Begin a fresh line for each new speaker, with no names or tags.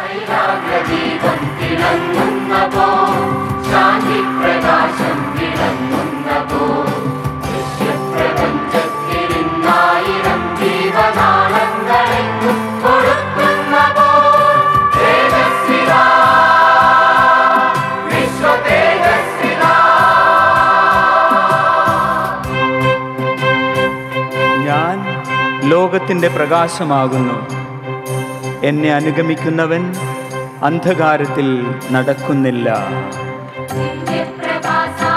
വൈരാഗ്യദീപം തിളങ്ങുന്ന പോ ശാന്തി പ്രകാശം തിളങ്ങുന്ന പോ ദൃശ്യപ്രപഞ്ചത്തിലിന്നായിരം ജീവനാളങ്ങളെങ്ങും കൊടുക്കുന്ന പോ തേജസ്വിതാ വിശ്വ തേജസ്വിതാ
ഞാൻ ലോകത്തിൻ്റെ പ്രകാശമാകുന്നു എന്നെ അനുഗമിക്കുന്നവൻ അന്ധകാരത്തിൽ നടക്കുന്നില്ല
ദിവ്യപ്രകാശം